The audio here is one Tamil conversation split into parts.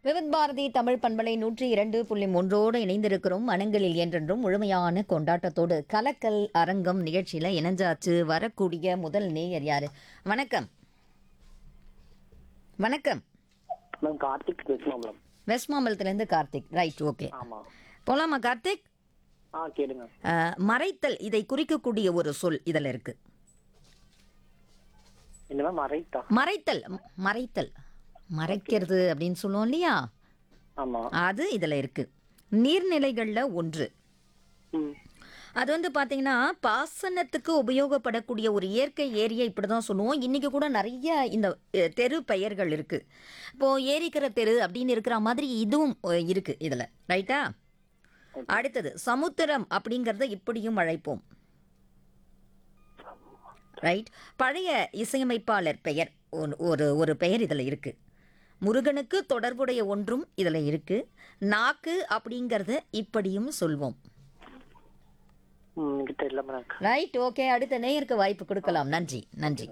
விவித் பாரதி தமிழ் பண்பலை நூற்றி இரண்டு புள்ளி மூன்றோடு இணைந்திருக்கிறோம் மனங்களில் என்றென்றும் முழுமையான கொண்டாட்டத்தோடு கலக்கல் அரங்கம் நிகழ்ச்சியில இணைஞ்சாச்சு வரக்கூடிய முதல் நேயர் யாரு வணக்கம் வணக்கம் மேம் கார்த்திக் பேசலாம் மேம் வெஸ்ட் மாம்பலத்திலேருந்து கார்த்திக் ரைட் ஓகே ஆமா போலாமா கார்த்திக் ஆ கேளுங்க அஹ், மறைத்தல் இதை குறிக்கக்கூடிய ஒரு சொல் இதில் இருக்கு என்ன மேம் அரைத்தா மறைத்தல் ம், மறைத்தல் மறைக்கிறது அப்படின்னு சொல்லுவோம் இல்லையா ஆமா அது இதில் இருக்கு நீர்நிலைகளில் ஒன்று ம் அது வந்து பார்த்தீங்கன்னா பாசனத்துக்கு உபயோகப்படக்கூடிய ஒரு இயற்கை ஏரியை இப்படி தான் சொல்லுவோம் இன்றைக்கி கூட நிறைய இந்த அஹ், தெரு பெயர்கள் இருக்குது இப்போது ஏரிக்கிற தெரு அப்படின்னு இருக்கிற மாதிரி இதுவும் அஹ், இருக்கு இதில் ரைட்டா அடுத்தது சமுத்திரம் அப்படிங்கிறத இப்படியும் அழைப்போம் ரைட் பழைய இசையமைப்பாளர் பெயர் ஒரு- ஒரு ஒரு பெயர் இதில் இருக்கு முருகனுக்கு தொடர்புடைய ஒன்றும் இதில் இருக்கு நாக்கு அப்படிங்கிறத இப்படியும் சொல்வோம் ம் எனக்கு தெரியல மேம் ரைட் ஓகே அடுத்த நேயருக்கு வாய்ப்பு கொடுக்கலாம் நன்றி நன்றி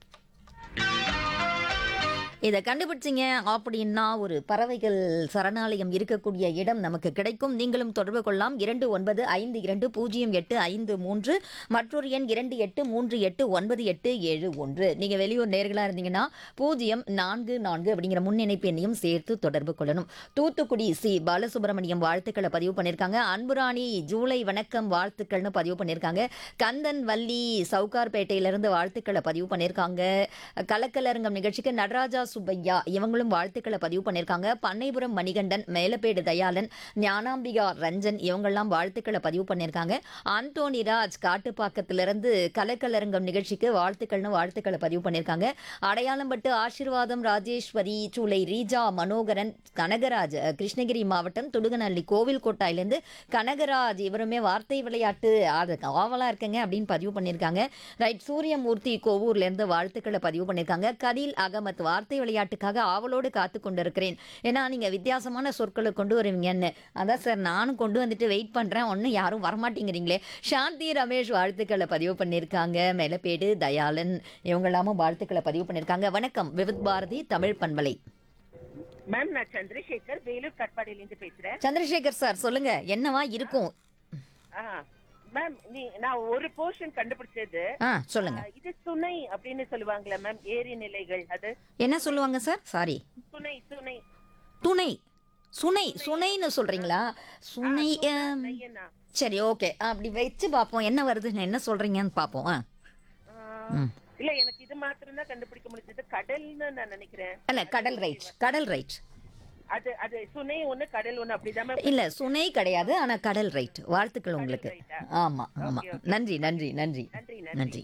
இதை கண்டுபிடிச்சிங்க அப்படின்னா ஒரு பறவைகள் சரணாலயம் இருக்கக்கூடிய இடம் நமக்கு கிடைக்கும் நீங்களும் தொடர்பு கொள்ளலாம் இரண்டு ஒன்பது ஐந்து இரண்டு பூஜ்ஜியம் எட்டு ஐந்து மூன்று மற்றொரு எண் இரண்டு எட்டு மூன்று எட்டு ஒன்பது எட்டு ஏழு ஒன்று நீங்கள் வெளியூர் நேர்களாக இருந்தீங்கன்னா பூஜ்ஜியம் நான்கு நான்கு அப்படிங்கிற முன்னிணைப்பு எண்ணையும் சேர்த்து தொடர்பு கொள்ளணும் தூத்துக்குடி சி பாலசுப்ரமணியம் வாழ்த்துக்களை பதிவு பண்ணியிருக்காங்க அன்புராணி ஜூலை வணக்கம் வாழ்த்துக்கள்னு பதிவு பண்ணியிருக்காங்க கந்தன் வள்ளி சவுகார்பேட்டையிலிருந்து வாழ்த்துக்களை பதிவு பண்ணியிருக்காங்க கலக்கலரங்கம் நிகழ்ச்சிக்கு நடராஜா சுப்பையா இவங்களும் வாழ்த்துக்களை பதிவு பண்ணியிருக்காங்க பண்ணைபுரம் மணிகண்டன் மேலப்பேடு தயாளன் ஞானாம்பிகா ரஞ்சன் இவங்கெல்லாம் வாழ்த்துக்களை பதிவு பண்ணியிருக்காங்க ஆண்டோனி ராஜ் காட்டுப்பாக்கத்திலிருந்து கலக்கலரங்கம் நிகழ்ச்சிக்கு வாழ்த்துக்கள்னு வாழ்த்துக்களை பதிவு பண்ணியிருக்காங்க அடையாளம்பட்டு ஆசீர்வாதம் ராஜேஸ்வரி சூளை ரீஜா மனோகரன் கனகராஜ் அஹ், கிருஷ்ணகிரி மாவட்டம் துடுகநல்லி கோவில் கோட்டாயிலேருந்து கனகராஜ் இவருமே வார்த்தை விளையாட்டு அது ஆவலா இருக்குங்க அப்படின்னு பதிவு பண்ணியிருக்காங்க ரைட் சூரியமூர்த்தி கோவூர்லேருந்து வாழ்த்துக்களை பதிவு பண்ணியிருக்காங்க கலீல் அகமத் வார்த்தை விளையாட்டுக்காக ஆவலோடு காத்து கொண்டிருக்கிறேன் ஏன்னா நீங்கள் வித்தியாசமான சொற்களை கொண்டு வருவீங்கன்னு அதான் சார் நானும் கொண்டு வந்துட்டு வெயிட் பண்ணுறேன் ஒன்றும் யாரும் வரமாட்டேங்கிறீங்களே சாந்தி ரமேஷ் வாழ்த்துக்களை பதிவு பண்ணியிருக்காங்க மேலப்பேடு தயாளன் இவங்கெல்லாமும் வாழ்த்துக்களை பதிவு பண்ணியிருக்காங்க வணக்கம் விவித் பாரதி தமிழ் பண்பலை மேம் நான் சந்திரசேகர் வேலூர் கட்பாடியில இருந்து பேசுறேன் சந்திரசேகர் சார் சொல்லுங்க என்னவா இருக்கும் ஆ, மேம் நீ நான் ஒரு போர்ஷன் கண்டுபிடிச்சது ஆ சொல்லுங்க ஆ, இது துணை அப்படின்னு சொல்லுவாங்களே மேம் ஏரி நிலைகள் அது என்ன சொல்லுவாங்க சார் சாரி துணை துணை துணை சுனை சுனைன்னு சொல்றீங்களா சுனை ஆம், நையனா. சரி ஓகே அப்படி வச்சு பார்ப்போம் என்ன வருதுன்னு என்ன சொல்றீங்கன்னு பார்ப்போம் ஆ ஆ, இல்ல எனக்கு இது மாத்திரம் தான் கண்டுபிடிக்க முடிஞ்சது கடல்னு நான் நினைக்கிறேன் இல்ல கடல் ரைட் கடல் ரைட் அது அது சுனை ஒண்ணு கடல் ஒண்ணு அப்படிதான் மேம் இல்ல சுனை கிடையாது ஆனா கடல் ரைட் வாழ்த்துக்கள் உங்களுக்கு right ஆ? ஆமா ஆமா Okay, நன்றி நன்றி நன்றி நன்றி நன்றி நன்றி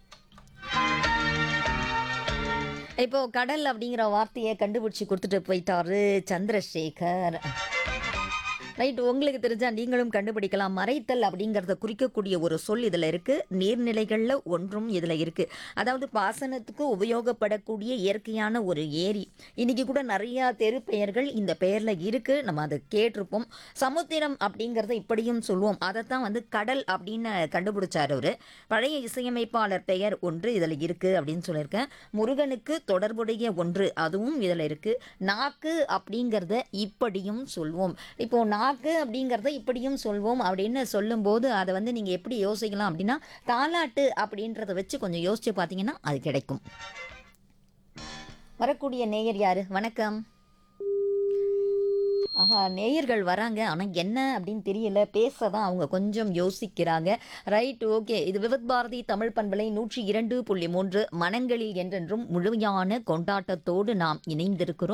இப்போ கடல் அப்படிங்கிற வார்த்தையை கண்டுபிடிச்சி கொடுத்துட்டு போயிட்டாரு சந்திரசேகர் ரைட் உங்களுக்கு தெரிஞ்சா நீங்களும் கண்டுபிடிக்கலாம் மறைத்தல் அப்படிங்கிறத குறிக்கக்கூடிய ஒரு சொல் இதில் இருக்கு நீர்நிலைகளில் ஒன்றும் இதில் இருக்கு அதாவது பாசனத்துக்கு உபயோகப்படக்கூடிய இயற்கையான ஒரு ஏரி இன்னைக்கு கூட நிறைய தெரு பெயர்கள் இந்த பெயரில் இருக்கு நம்ம அதை கேட்டிருப்போம் சமுத்திரம் அப்படிங்கிறத இப்படியும் சொல்லுவோம் அதைத்தான் வந்து கடல் அப்படின்னு கண்டுபிடிச்சார் அவரு பழைய இசையமைப்பாளர் பெயர் ஒன்று இதில் இருக்கு அப்படின்னு சொல்லியிருக்கேன் முருகனுக்கு தொடர்புடைய ஒன்று அதுவும் இதில் இருக்கு நாக்கு அப்படிங்கிறத இப்படியும் சொல்வோம் இப்போ நாக்கு அப்படிங்கிறத இப்படியும் சொல்வோம் அப்படின்னு சொல்லும்போது அதை வந்து நீங்கள் எப்படி யோசிக்கலாம் அப்படின்னா தாலாட்டு அப்படின்றத வச்சு கொஞ்சம் யோசிச்சு பார்த்தீங்கன்னா அது கிடைக்கும் வரக்கூடிய நேயர் யாரு வணக்கம் ஆஹா நேயர்கள் வராங்க ஆனால் என்ன அப்படின்னு தெரியல பேச தான் அவங்க கொஞ்சம் யோசிக்கிறாங்க ரைட் ஓகே இது விவத் பாரதி தமிழ் பண்பலை நூற்றி இரண்டு புள்ளி மூன்று மனங்களில் என்றென்றும் முழுமையான கொண்டாட்டத்தோடு நாம் இணைந்திருக்கிறோம்